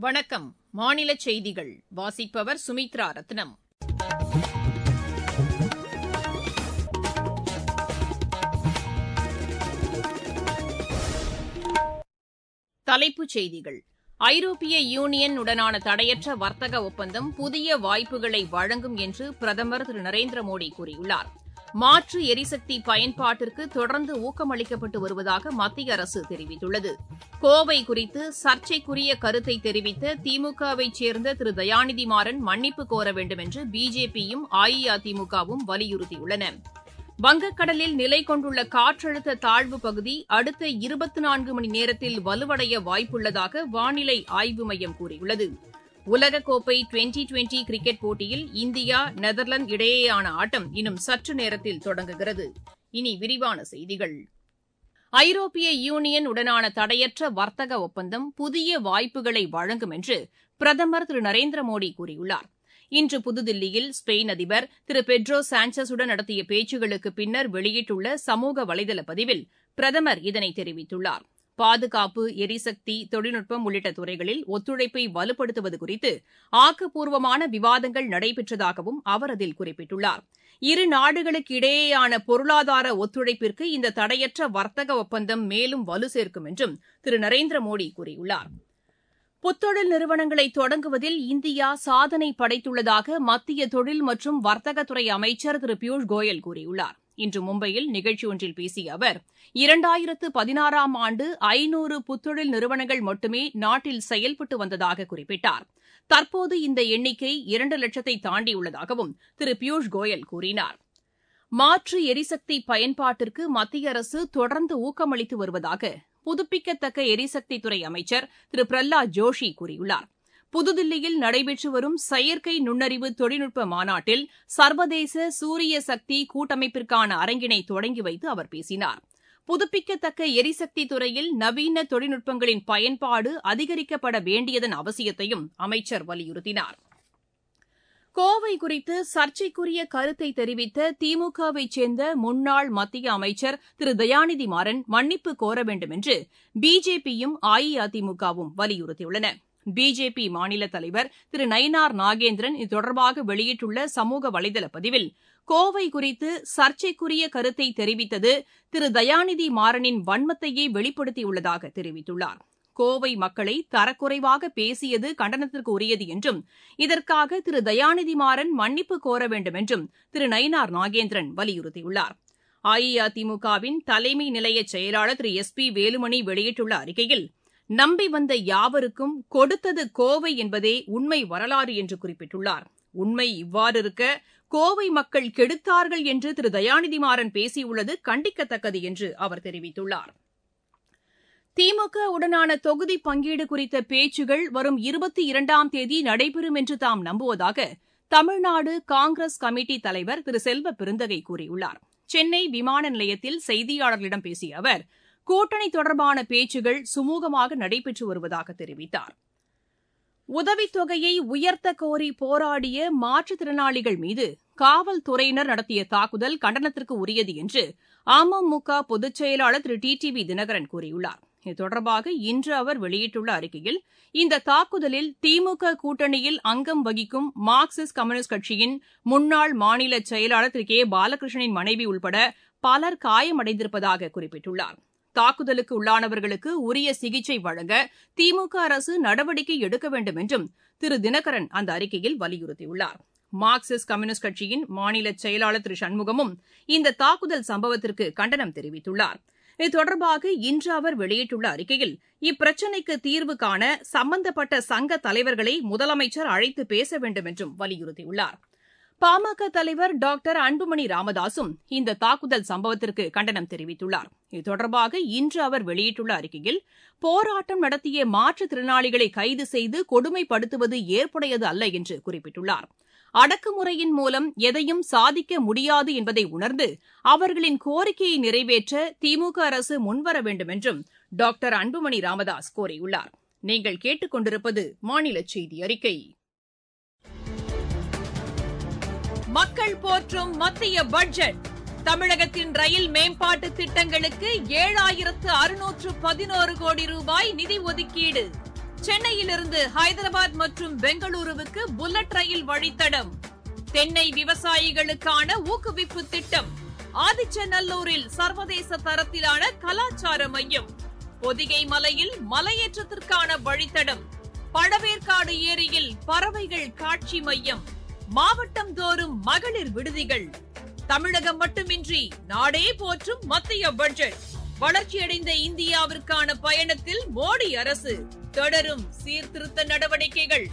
வணக்கம் மாநில செய்திகள் வாசிப்பவர் சுமித்ரா ரத்னம் தலைப்புச் செய்திகள் ஐரோப்பிய யூனியன் உடனான தடையற்ற வர்த்தக ஒப்பந்தம் புதிய வாய்ப்புகளை வழங்கும் என்று பிரதமர் திரு நரேந்திர மோடி கூறியுள்ளார் மாற்று எரிசக்தி பயன்பாட்டிற்கு தொடர்ந்து ஊக்கமளிக்கப்பட்டு வருவதாக மத்திய அரசு தெரிவித்துள்ளது கோவை குறித்து சர்ச்சைக்குரிய கருத்தை தெரிவித்த திமுகவைச் சேர்ந்த திரு தயாநிதி மாறன் மன்னிப்பு கோர வேண்டும் என்று பிஜேபியும் அஇஅதிமுகவும் வலியுறுத்தியுள்ளன வங்கக்கடலில் நிலை கொண்டுள்ள காற்றழுத்த தாழ்வு பகுதி அடுத்த இருபத்தி நான்கு மணி நேரத்தில் வலுவடைய வாய்ப்புள்ளதாக வானிலை ஆய்வு மையம் கூறியுள்ளது உலகக்கோப்பை டுவெண்டி டுவெண்டி கிரிக்கெட் போட்டியில் இந்தியா நெதர்லாந்து இடையேயான ஆட்டம் இன்னும் சற்று நேரத்தில் தொடங்குகிறது இனி விரிவான செய்திகள் ஐரோப்பிய யூனியன் உடனான தடையற்ற வர்த்தக ஒப்பந்தம் புதிய வாய்ப்புகளை வழங்கும் என்று பிரதமர் திரு நரேந்திர மோடி கூறியுள்ளார் இன்று புதுதில்லியில் ஸ்பெயின் அதிபர் திரு பெட்ரோ சாnchez-உடன் நடத்திய பேச்சுகளுக்கு பின்னர் வெளியிட்டுள்ள சமூக வலைதள பதிவில் பிரதமர் இதனை தெரிவித்துள்ளார் பாதுகாப்பு எரிசக்தி தொழில்நுட்பம் உள்ளிட்ட துறைகளில் ஒத்துழைப்பை வலுப்படுத்துவது குறித்து ஆக்கப்பூர்வமான விவாதங்கள் நடைபெற்றதாகவும் அவர் அதில் குறிப்பிட்டுள்ளார் இரு நாடுகளுக்கு இடையேயான பொருளாதார ஒத்துழைப்பிற்கு இந்த தடையற்ற வர்த்தக ஒப்பந்தம் மேலும் வலு சேர்க்கும் என்றும் திரு நரேந்திர மோடி கூறியுள்ளார் புத்தொழில் நிறுவனங்களை தொடங்குவதில் இந்தியா சாதனை படைத்துள்ளதாக மத்திய தொழில் மற்றும் வர்த்தகத்துறை அமைச்சர் திரு பியூஷ் கோயல் கூறியுள்ளார் இன்று மும்பையில் நிகழ்ச்சி ஒன்றில் பேசிய அவர் இரண்டாயிரத்து பதினாறாம் ஆண்டு ஐநூறு புத்தொழில் நிறுவனங்கள் மட்டுமே நாட்டில் செயல்பட்டு வந்ததாக குறிப்பிட்டார் தற்போது இந்த எண்ணிக்கை இரண்டு லட்சத்தை தாண்டியுள்ளதாகவும் திரு பியூஷ் கோயல் கூறினார் மாற்று எரிசக்தி பயன்பாட்டிற்கு மத்திய அரசு தொடர்ந்து ஊக்கமளித்து வருவதாக புதுப்பிக்கத்தக்க எரிசக்தித்துறை அமைச்சர் திரு பிரஹ்லாத் ஜோஷி கூறியுள்ளார் புதுதில்லியில் நடைபெற்று வரும் செயற்கை நுண்ணறிவு தொழில்நுட்ப மாநாட்டில் சர்வதேச சூரிய சக்தி கூட்டமைப்பிற்கான அரங்கினை தொடங்கி வைத்து அவர் பேசினார் புதுப்பிக்கத்தக்க எரிசக்தி துறையில் நவீன தொழில்நுட்பங்களின் பயன்பாடு அதிகரிக்கப்பட வேண்டியதன் அவசியத்தையும் அமைச்சர் வலியுறுத்தினார் கோவை குறித்து சர்ச்சைக்குரிய கருத்தை தெரிவித்த திமுகவைச் சேர்ந்த முன்னாள் மத்திய அமைச்சர் திரு தயாநிதி மாறன் மன்னிப்பு கோர வேண்டும் என்று பிஜேபியும் அஇஅதிமுகவும் வலியுறுத்தியுள்ளன பிஜேபி மாநில தலைவர் திரு நயினார் நாகேந்திரன் இது தொடர்பாக வெளியிட்டுள்ள சமூக வலைதள பதிவில் கோவை குறித்து சர்ச்சைக்குரிய கருத்தை தெரிவித்தது திரு தயாநிதி மாறனின் வன்மத்தையே வெளிப்படுத்தியுள்ளதாக தெரிவித்துள்ளார் கோவை மக்களை தரக்குறைவாக பேசியது கண்டனத்திற்கு உரியது என்றும் இதற்காக திரு தயாநிதி மாறன் மன்னிப்பு கோர வேண்டும் என்றும் திரு நயினார் நாகேந்திரன் வலியுறுத்தியுள்ளார் அஇஅதிமுகவின் தலைமை நிலைய செயலாளர் திரு எஸ் பி வேலுமணி வெளியிட்டுள்ள அறிக்கையில் நம்பி வந்த யாவருக்கும் கொடுத்தது கோவை என்பதே உண்மை வரலாறு என்று குறிப்பிட்டுள்ளார் உண்மை இவ்வாறிருக்க கோவை மக்கள் கெடுத்தார்கள் என்று திரு தயாநிதி மாறன் பேசியுள்ளது கண்டிக்கத்தக்கது என்று அவர் தெரிவித்துள்ளார் திமுக உடனான தொகுதி பங்கீடு குறித்த பேச்சுகள் வரும் இருபத்தி இரண்டாம் தேதி நடைபெறும் என்று தாம் நம்புவதாக தமிழ்நாடு காங்கிரஸ் கமிட்டி தலைவர் திரு செல்வ பெருந்தகை கூறியுள்ளார் சென்னை விமான நிலையத்தில் செய்தியாளர்களிடம் பேசிய அவர் கூட்டணி தொடர்பான பேச்சுகள் சுமூகமாக நடைபெற்று வருவதாக தெரிவித்தார் உதவித்தொகையை உயர்த்த கோரி போராடிய மாற்றுத்திறனாளிகள் மீது காவல்துறையினர் நடத்திய தாக்குதல் கண்டனத்திற்கு உரியது என்று அமமுக பொதுச் செயலாளர் திரு டி டி வி தினகரன் கூறியுள்ளார் இது தொடர்பாக இன்று அவர் வெளியிட்டுள்ள அறிக்கையில் இந்த தாக்குதலில் திமுக கூட்டணியில் அங்கம் வகிக்கும் மார்க்சிஸ்ட் கம்யூனிஸ்ட் கட்சியின் முன்னாள் மாநில செயலாளர் திரு கே பாலகிருஷ்ணனின் மனைவி உள்பட பலர் காயமடைந்திருப்பதாக குறிப்பிட்டுள்ளார் தாக்குதலுக்கு உள்ளானவர்களுக்கு உரிய சிகிச்சை வழங்க திமுக அரசு நடவடிக்கை எடுக்க வேண்டும் என்றும் திரு தினகரன் அந்த அறிக்கையில் வலியுறுத்தியுள்ளார் மார்க்சிஸ்ட் கம்யூனிஸ்ட் கட்சியின் மாநில செயலாளர் திரு சண்முகமும் இந்த தாக்குதல் சம்பவத்திற்கு கண்டனம் தெரிவித்துள்ளார் இது தொடர்பாக இன்று அவர் வெளியிட்டுள்ள அறிக்கையில் இப்பிரச்சினைக்கு தீர்வு காண சம்பந்தப்பட்ட சங்க தலைவர்களை முதலமைச்சர் அழைத்து பேச வேண்டும் என்றும் வலியுறுத்தியுள்ளார் பாமக தலைவர் டாக்டர் அன்புமணி ராமதாசும் இந்த தாக்குதல் சம்பவத்திற்கு கண்டனம் தெரிவித்துள்ளார் இது தொடர்பாக இன்று அவர் வெளியிட்டுள்ள அறிக்கையில் போராட்டம் நடத்திய மாற்றுத்திறனாளிகளை கைது செய்து கொடுமைப்படுத்துவது ஏற்புடையது அல்ல என்று குறிப்பிட்டுள்ளார் அடக்குமுறையின் மூலம் எதையும் சாதிக்க முடியாது என்பதை உணர்ந்து அவர்களின் கோரிக்கையை நிறைவேற்ற திமுக அரசு முன்வர வேண்டும் என்றும் டாக்டர் அன்புமணி ராமதாஸ் கோரியுள்ளார் நீங்கள் கேட்டுக்கொண்டிருப்பது மாநில செய்தி அறிக்கை மக்கள் போற்றும் மத்திய பட்ஜெட் தமிழகத்தின் ரயில் மேம்பாட்டு திட்டங்களுக்கு ஏழாயிரத்து அறுநூற்று பதினோரு கோடி ரூபாய் நிதி ஒதுக்கீடு சென்னையிலிருந்து ஹைதராபாத் மற்றும் பெங்களூருவுக்கு புல்லட் ரயில் வழித்தடம் தென்னை விவசாயிகளுக்கான ஊக்குவிப்பு திட்டம் ஆதிச்சநல்லூரில் சர்வதேச தரத்திலான கலாச்சார மையம் பொதிகை மலையில் மலையேற்றத்திற்கான வழித்தடம் பழவேற்காடு ஏரியில் பறவைகள் காட்சி மையம் மாவட்டம் தோறும் மகளிர் விடுதிகள் தமிழகம் மட்டுமின்றி நாடே போற்றும் மத்திய பட்ஜெட் வளர்ச்சியடைந்த இந்தியாவிற்கான பயணத்தில் மோடி அரசு தொடரும் சீர்திருத்த நடவடிக்கைகள்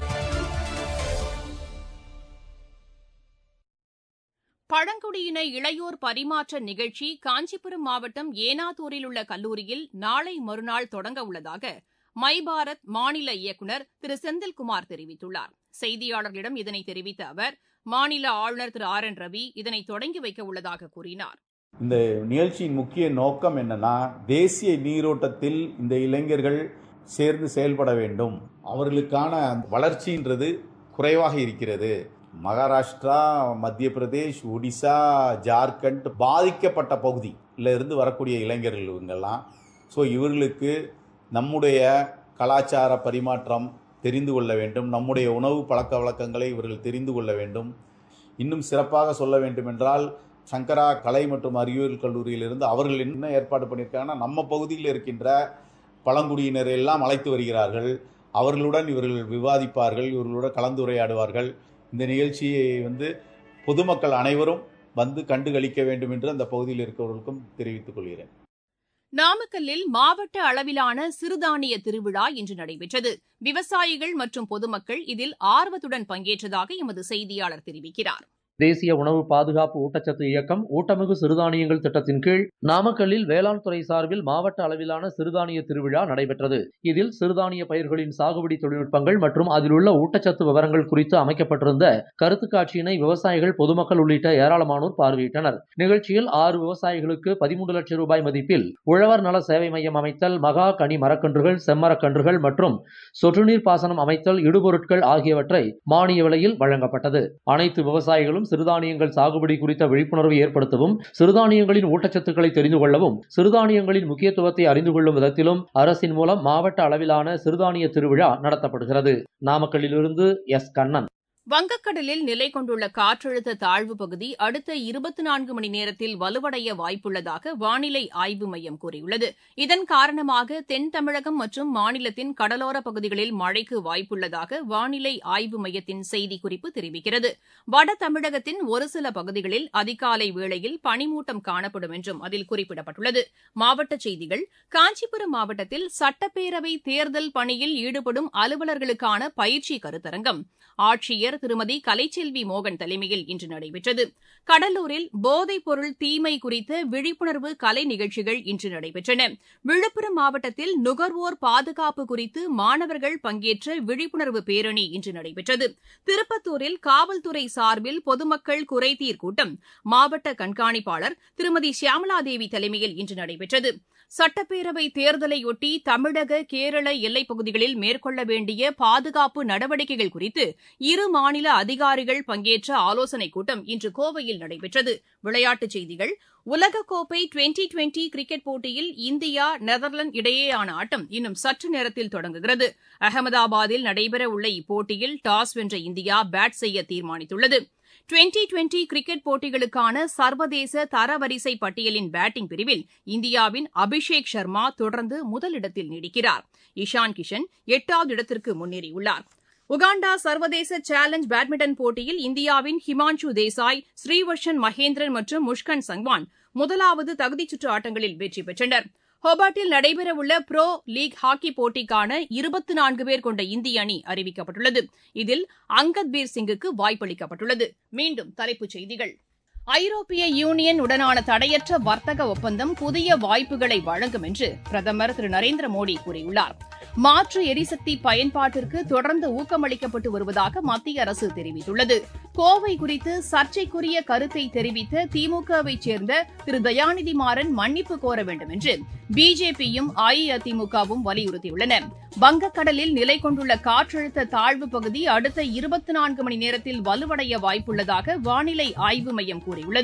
பழங்குடியின இளையோர் பரிமாற்ற நிகழ்ச்சி காஞ்சிபுரம் மாவட்டம் ஏனாத்தூரில் உள்ள கல்லூரியில் நாளை மறுநாள் தொடங்க உள்ளதாக மை பாரத் மாநில இயக்குநர் திரு செந்தில்குமார் தெரிவித்துள்ளார் செய்தியாளர்களிடம் இதனை தெரிவித்த அவர் மாநில ஆளுநர் திரு ஆர் என் ரவி இதனை தொடங்கி வைக்க உள்ளதாக கூறினார் இந்த நிகழ்ச்சியின் முக்கிய நோக்கம் என்னன்னா தேசிய நீரோட்டத்தில் இந்த இளைஞர்கள் சேர்ந்து செயல்பட வேண்டும் அவர்களுக்கான வளர்ச்சின்றது குறைவாக இருக்கிறது மகாராஷ்டிரா மத்திய பிரதேஷ் ஒடிசா ஜார்க்கண்ட் பாதிக்கப்பட்ட பகுதியில் இருந்து வரக்கூடிய இளைஞர்கள் இவங்கெல்லாம் ஸோ இவர்களுக்கு நம்முடைய கலாச்சார பரிமாற்றம் தெரிந்து கொள்ள வேண்டும் நம்முடைய உணவு பழக்க வழக்கங்களை இவர்கள் தெரிந்து கொள்ள வேண்டும் இன்னும் சிறப்பாக சொல்ல வேண்டுமென்றால் சங்கரா கலை மற்றும் அறிவியல் கல்லூரியிலிருந்து அவர்கள் என்ன ஏற்பாடு பண்ணியிருக்காங்கன்னா நம்ம பகுதியில் இருக்கின்ற பழங்குடியினரை எல்லாம் அழைத்து வருகிறார்கள் அவர்களுடன் இவர்கள் விவாதிப்பார்கள் இவர்களுடன் கலந்துரையாடுவார்கள் இந்த நிகழ்ச்சியை வந்து பொதுமக்கள் அனைவரும் வந்து கண்டுகளிக்க வேண்டும் என்று அந்த பகுதியில் இருக்கிறவர்களுக்கும் தெரிவித்துக் கொள்கிறேன் நாமக்கல்லில் மாவட்ட அளவிலான சிறுதானிய திருவிழா இன்று நடைபெற்றது விவசாயிகள் மற்றும் பொதுமக்கள் இதில் ஆர்வத்துடன் பங்கேற்றதாக எமது செய்தியாளர் தெரிவிக்கிறார் தேசிய உணவு பாதுகாப்பு ஊட்டச்சத்து இயக்கம் ஊட்டமிகு சிறுதானியங்கள் திட்டத்தின் கீழ் நாமக்கல்லில் வேளாண் துறை சார்பில் மாவட்ட அளவிலான சிறுதானிய திருவிழா நடைபெற்றது இதில் சிறுதானிய பயிர்களின் சாகுபடி தொழில்நுட்பங்கள் மற்றும் அதில் உள்ள ஊட்டச்சத்து விவரங்கள் குறித்து அமைக்கப்பட்டிருந்த கருத்து காட்சியினை விவசாயிகள் பொதுமக்கள் உள்ளிட்ட ஏராளமானோர் பார்வையிட்டனர் நிகழ்ச்சியில் ஆறு விவசாயிகளுக்கு பதிமூன்று லட்சம் ரூபாய் மதிப்பில் உழவர் நல சேவை மையம் அமைத்தல் மகா கனி மரக்கன்றுகள் செம்மரக்கன்றுகள் மற்றும் சொட்டுநீர் பாசனம் அமைத்தல் இடுபொருட்கள் ஆகியவற்றை மானிய விலையில் வழங்கப்பட்டது அனைத்து விவசாயிகளும் சிறுதானியங்கள் சாகுபடி குறித்த விழிப்புணர்வை ஏற்படுத்தவும் சிறுதானியங்களின் ஊட்டச்சத்துக்களை தெரிந்து கொள்ளவும் சிறுதானியங்களின் முக்கியத்துவத்தை அறிந்து கொள்ளும் விதத்திலும் அரசின் மூலம் மாவட்ட அளவிலான சிறுதானிய திருவிழா நடத்தப்படுகிறது நாமக்கல்லிலிருந்து எஸ் கண்ணன் வங்கக்கடலில் நிலை கொண்டுள்ள காற்றழுத்த தாழ்வு பகுதி அடுத்த இருபத்தி நான்கு மணி நேரத்தில் வலுவடைய வாய்ப்புள்ளதாக வானிலை ஆய்வு மையம் கூறியுள்ளது இதன் காரணமாக தென் தமிழகம் மற்றும் மாநிலத்தின் கடலோர பகுதிகளில் மழைக்கு வாய்ப்புள்ளதாக வானிலை ஆய்வு மையத்தின் செய்திக்குறிப்பு தெரிவிக்கிறது வட தமிழகத்தின் ஒரு சில பகுதிகளில் அதிகாலை வேளையில் பனிமூட்டம் காணப்படும் என்றும் அதில் குறிப்பிடப்பட்டுள்ளது மாவட்டச் செய்திகள் காஞ்சிபுரம் மாவட்டத்தில் சட்டப்பேரவை தேர்தல் பணியில் ஈடுபடும் அலுவலர்களுக்கான பயிற்சி கருத்தரங்கம் ஆட்சியர் திருமதி கலைச்செல்வி மோகன் தலைமையில் இன்று நடைபெற்றது கடலூரில் போதைப் பொருள் தீமை குறித்த விழிப்புணர்வு கலை நிகழ்ச்சிகள் இன்று நடைபெற்றன விழுப்புரம் மாவட்டத்தில் நுகர்வோர் பாதுகாப்பு குறித்து மாணவர்கள் பங்கேற்ற விழிப்புணர்வு பேரணி இன்று நடைபெற்றது திருப்பத்தூரில் காவல்துறை சார்பில் பொதுமக்கள் குறைதீர் கூட்டம் மாவட்ட கண்காணிப்பாளர் திருமதி சியாமலாதேவி தலைமையில் இன்று நடைபெற்றது சட்டப்பேரவை தேர்தலையொட்டி தமிழக கேரள எல்லைப் பகுதிகளில் மேற்கொள்ள வேண்டிய பாதுகாப்பு நடவடிக்கைகள் குறித்து இரு மாநில அதிகாரிகள் பங்கேற்ற ஆலோசனைக் கூட்டம் இன்று கோவையில் நடைபெற்றது விளையாட்டுச் செய்திகள் உலகக்கோப்பை டுவெண்டி டுவெண்டி கிரிக்கெட் போட்டியில் இந்தியா நெதர்லாந்து இடையேயான ஆட்டம் இன்னும் சற்று நேரத்தில் தொடங்குகிறது அகமதாபாத்தில் நடைபெறவுள்ள இப்போட்டியில் டாஸ் வென்ற இந்தியா பேட் செய்ய தீர்மானித்துள்ளது டுவெண்டி டுவெண்டி கிரிக்கெட் போட்டிகளுக்கான சர்வதேச தரவரிசை பட்டியலின் பேட்டிங் பிரிவில் இந்தியாவின் அபிஷேக் சர்மா தொடர்ந்து முதலிடத்தில் நீடிக்கிறார் இஷான் கிஷன் எட்டாவது இடத்திற்கு முன்னேறியுள்ளார் உகாண்டா சர்வதேச சேலஞ்ச் பேட்மிண்டன் போட்டியில் இந்தியாவின் ஹிமான்ஷு தேசாய் ஸ்ரீவர்ஷன் மகேந்திரன் மற்றும் முஷ்கன் சங்வான் முதலாவது தகுதிச்சுற்று ஆட்டங்களில் வெற்றி பெற்றனர் ஹோபார்ட்டில் நடைபெறவுள்ள புரோ லீக் ஹாக்கி போட்டிக்கான இருபத்தி நான்கு பேர் கொண்ட இந்திய அணி அறிவிக்கப்பட்டுள்ளது இதில் அங்கத் பீர் சிங்குக்கு வாய்ப்பளிக்கப்பட்டுள்ளது மீண்டும் தலைப்புச் செய்திகள் ஐரோப்பிய யூனியன் உடனான தடையற்ற வர்த்தக ஒப்பந்தம் புதிய வாய்ப்புகளை வழங்கும் என்று பிரதமர் திரு நரேந்திர மோடி கூறியுள்ளார் மாற்று எரிசக்தி பயன்பாட்டிற்கு தொடர்ந்து ஊக்கமளிக்கப்பட்டு வருவதாக மத்திய அரசு தெரிவித்துள்ளது கோவை குறித்து சர்ச்சைக்குரிய கருத்தை தெரிவித்த திமுகவை சேர்ந்த திரு தயாநிதி மாறன் மன்னிப்பு கோர வேண்டும் என்று பிஜேபியும் அஇஅதிமுகவும் வலியுறுத்தியுள்ளன வங்கக்கடலில் நிலை கொண்டுள்ள காற்றழுத்த தாழ்வு பகுதி அடுத்த இருபத்தி நான்கு மணி நேரத்தில் வலுவடைய வாய்ப்புள்ளதாக வானிலை ஆய்வு மையம் கூறியுள்ளது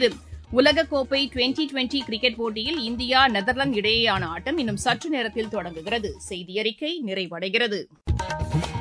உலகக்கோப்பை டுவெண்டி டுவெண்டி கிரிக்கெட் போட்டியில் இந்தியா நெதர்லாந்து இடையேயான ஆட்டம் இன்னும் சற்று நேரத்தில் தொடங்குகிறது செய்தி அறிக்கை நிறைவடைகிறது